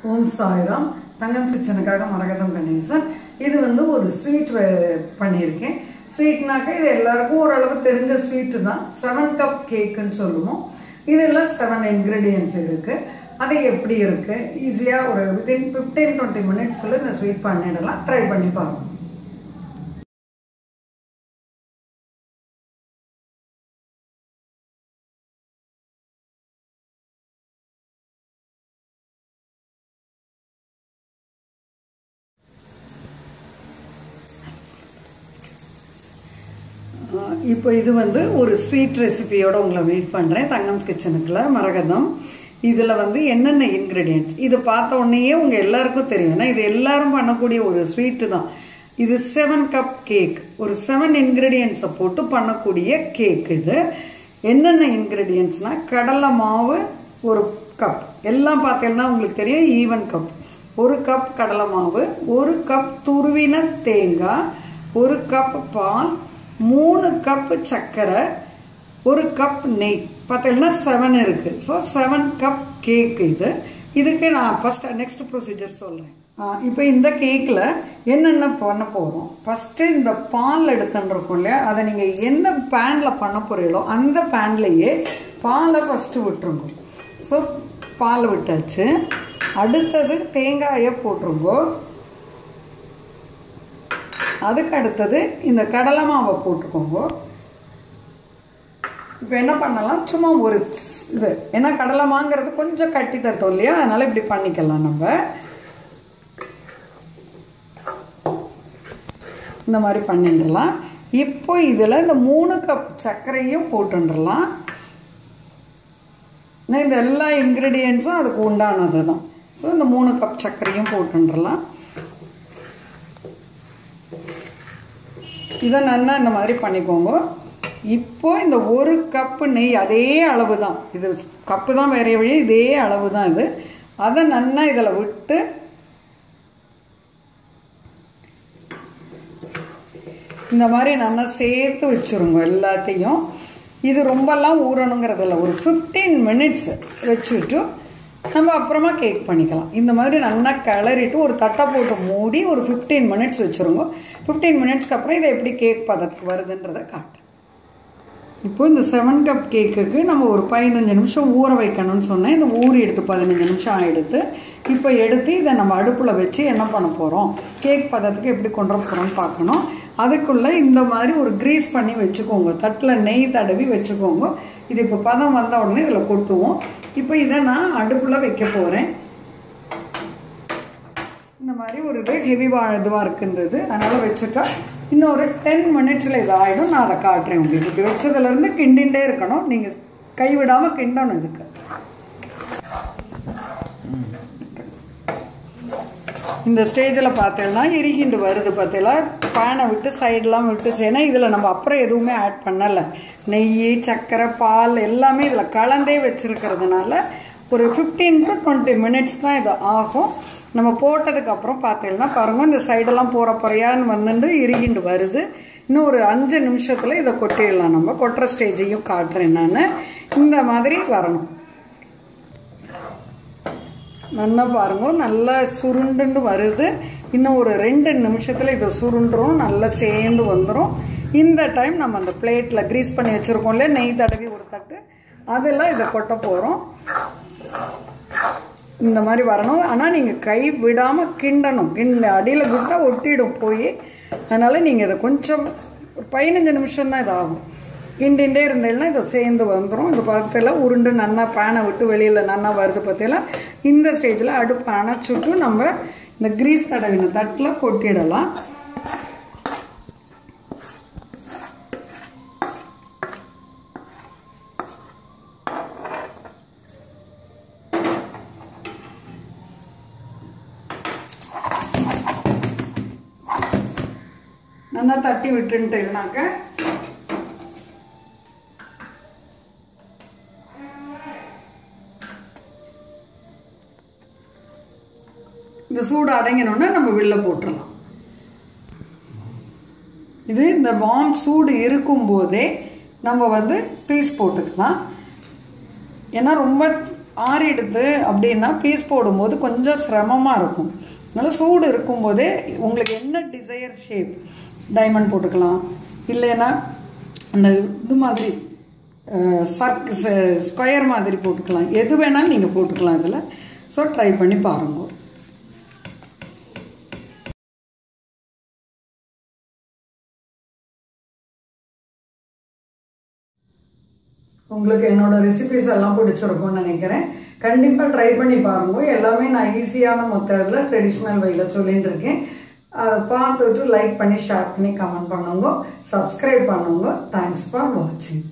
ஓம் சாய்ராம் தங்கம் கிச்சனுக்காக மரகதம் கணேசன் இது வந்து ஒரு ஸ்வீட் பண்ணியிருக்கேன் ஸ்வீட்னாக்க இது எல்லாருக்கும் ஓரளவு தெரிஞ்ச ஸ்வீட்டு தான் செவன் கப் கேக்குன்னு சொல்லுவோம் இதெல்லாம் செவன் இன்க்ரீடியன்ஸ் இருக்குது அது எப்படி இருக்குது ஈஸியாக ஒரு வித்தின் ஃபிஃப்டீன் டுவெண்ட்டி மினிட்ஸ்க்குள்ளே இந்த ஸ்வீட் பண்ணிடலாம் ட்ரை பண்ணி பாருங்க இப்போ இது வந்து ஒரு ஸ்வீட் ரெசிபியோட உங்களை வெயிட் பண்ணுறேன் தங்கம் கிச்சனுக்குள்ள மரகதம் இதில் வந்து என்னென்ன இன்க்ரீடியன்ட்ஸ் இதை பார்த்த உடனேயே உங்கள் எல்லாருக்கும் தெரியும் ஏன்னா இது எல்லாரும் பண்ணக்கூடிய ஒரு ஸ்வீட்டு தான் இது செவன் கப் கேக் ஒரு செவன் இன்க்ரீடியன்ஸை போட்டு பண்ணக்கூடிய கேக் இது என்னென்ன இன்க்ரீடியன்ட்ஸ்னால் கடலை மாவு ஒரு கப் எல்லாம் பார்த்தீங்கன்னா உங்களுக்கு தெரியும் ஈவன் கப் ஒரு கப் கடலை மாவு ஒரு கப் துருவின தேங்காய் ஒரு கப் பால் மூணு கப் சர்க்கரை ஒரு கப் நெய் பார்த்தீங்கன்னா செவன் இருக்குது ஸோ செவன் கப் கேக் இது இதுக்கு நான் ஃபஸ்ட் நெக்ஸ்ட் ப்ரொசீஜர் சொல்கிறேன் இப்போ இந்த கேக்கில் என்னென்ன பண்ண போகிறோம் ஃபஸ்ட்டு இந்த பால் எடுத்துருக்கோம் இல்லையா அதை நீங்கள் எந்த பேனில் பண்ண போகிறீங்களோ அந்த பேன்லேயே பாலை ஃபஸ்ட்டு விட்டுருங்க ஸோ பால் விட்டாச்சு அடுத்தது தேங்காயை போட்டுருங்கோ அதுக்கு அடுத்தது இந்த கடலை மாவை போட்டுக்கோங்க இப்போ என்ன பண்ணலாம் சும்மா ஒரு இது ஏன்னா கடலை மாங்கிறது கொஞ்சம் கட்டி தட்டும் இல்லையா அதனால இப்படி பண்ணிக்கலாம் நம்ம இந்த மாதிரி பண்ணிடலாம் இப்போ இதில் இந்த மூணு கப் சர்க்கரையும் போட்டுடலாம் இந்த எல்லா இன்க்ரீடியன்ஸும் அதுக்கு உண்டானது தான் ஸோ இந்த மூணு கப் சர்க்கரையும் போட்டுடலாம் இதை நல்லா இந்த மாதிரி பண்ணிக்கோங்க இப்போ இந்த ஒரு கப்பு நெய் அதே அளவு தான் இது கப்பு தான் வேற வழி இதே அளவு தான் இது அதை நல்லா இதில் விட்டு இந்த மாதிரி நல்லா சேர்த்து வச்சுருங்க எல்லாத்தையும் இது ரொம்பலாம் ஊறணுங்கிறதில்ல ஒரு ஃபிஃப்டீன் மினிட்ஸ் வச்சுட்டு நம்ம அப்புறமா கேக் பண்ணிக்கலாம் இந்த மாதிரி நல்லா கிளறிட்டு ஒரு தட்டை போட்டு மூடி ஒரு ஃபிஃப்டீன் மினிட்ஸ் வச்சுருங்க ஃபிஃப்டீன் மினிட்ஸ்க்கு அப்புறம் இதை எப்படி கேக் பதத்துக்கு வருதுன்றதை காட்டுறேன் இப்போ இந்த செவன் கப் கேக்குக்கு நம்ம ஒரு பதினஞ்சு நிமிஷம் ஊற வைக்கணும்னு சொன்னேன் இந்த ஊறி எடுத்து பதினஞ்சு நிமிஷம் ஆகிடுது இப்போ எடுத்து இதை நம்ம அடுப்பில் வச்சு என்ன பண்ண போகிறோம் கேக் பதத்துக்கு எப்படி கொண்டு போகிறோம்னு பார்க்கணும் அதுக்குள்ளே இந்த மாதிரி ஒரு க்ரீஸ் பண்ணி வச்சுக்கோங்க தட்டில் நெய் தடவி வச்சுக்கோங்க இது இப்போ பதம் வந்த உடனே இதில் கொட்டுவோம் இப்போ இதை நான் அடுப்பில் வைக்க போகிறேன் இந்த மாதிரி ஒரு இது ஹெவி வா இதுவாக இருக்குன்றது அதனால் வச்சுட்டா இன்னொரு டென் மினிட்ஸில் இது ஆகிடும் நான் அதை காட்டுறேன் உங்களுக்கு இப்படி வச்சதுலேருந்து கிண்டிகிட்டே இருக்கணும் நீங்கள் கைவிடாமல் கிண்டணும் இதுக்கு இந்த ஸ்டேஜில் பார்த்தீங்கன்னா இறுகிண்டு வருது பார்த்தீங்களா பேனை விட்டு சைடெலாம் விட்டு ஏன்னா இதில் நம்ம அப்புறம் எதுவுமே ஆட் பண்ணலை நெய் சர்க்கரை பால் எல்லாமே இதில் கலந்தே வச்சுருக்கிறதுனால ஒரு ஃபிஃப்டீன் டு டுவெண்ட்டி மினிட்ஸ் தான் இது ஆகும் நம்ம போட்டதுக்கப்புறம் பார்த்தீங்கன்னா பாருங்கள் இந்த சைடெல்லாம் போகிற பொறையான்னு வந்துட்டு இறுகிண்டு வருது இன்னும் ஒரு அஞ்சு நிமிஷத்தில் இதை கொட்டிடலாம் நம்ம கொட்டுற ஸ்டேஜையும் காட்டுறேன் நான் இந்த மாதிரி வரணும் நல்லா பாருங்க நல்லா சுருண்டுன்னு வருது இன்னும் ஒரு ரெண்டு நிமிஷத்தில் இதை சுருண்டுரும் நல்லா சேர்ந்து வந்துடும் இந்த டைம் நம்ம அந்த பிளேட்டில் க்ரீஸ் பண்ணி வச்சுருக்கோம் இல்லையா நெய் தடவி ஒரு தட்டு அதெல்லாம் இதை கொட்ட போகிறோம் இந்த மாதிரி வரணும் ஆனால் நீங்கள் கை விடாமல் கிண்டணும் கிண்ட அடியில் விட்டால் ஒட்டிடும் போய் அதனால் நீங்கள் இதை கொஞ்சம் ஒரு பதினஞ்சு நிமிஷம் தான் இதாகும் கிண்டிகிட்டே இருந்தேன்னா இதை சேர்ந்து வந்துடும் இந்த பக்கத்தில் உருண்டு நல்லா பேனை விட்டு வெளியில் நல்லா வருது பார்த்தீங்களா இந்த ஸ்டேஜில் அடுப்பு அணைச்சிட்டு நம்ம இந்த கிரீஸ் தடவின தட்டில் கொட்டிடலாம் நல்லா தட்டி விட்டுன்ட்டுனாக்க இந்த சூடு அடங்கினோடனே நம்ம வெளில போட்டுடலாம் இது இந்த வாம் சூடு இருக்கும்போதே நம்ம வந்து பீஸ் போட்டுக்கலாம் ஏன்னா ரொம்ப ஆறிடுது அப்படின்னா பீஸ் போடும்போது கொஞ்சம் சிரமமாக இருக்கும் அதனால் சூடு இருக்கும்போதே உங்களுக்கு என்ன டிசையர் ஷேப் டைமண்ட் போட்டுக்கலாம் இல்லைன்னா அந்த இது மாதிரி சர்க் ஸ்கொயர் மாதிரி போட்டுக்கலாம் எது வேணாலும் நீங்கள் போட்டுக்கலாம் இதில் ஸோ ட்ரை பண்ணி பாருங்கள் உங்களுக்கு என்னோட ரெசிபிஸ் எல்லாம் பிடிச்சிருக்கும்னு நினைக்கிறேன் கண்டிப்பாக ட்ரை பண்ணி பாருங்க எல்லாமே நான் ஈஸியான மெத்தடில் ட்ரெடிஷ்னல் வழியில் சொல்லிட்டு இருக்கேன் அதை பார்த்துட்டு லைக் பண்ணி ஷேர் பண்ணி கமெண்ட் பண்ணுங்க சப்ஸ்கிரைப் பண்ணுங்க தேங்க்ஸ் ஃபார் வாட்சிங்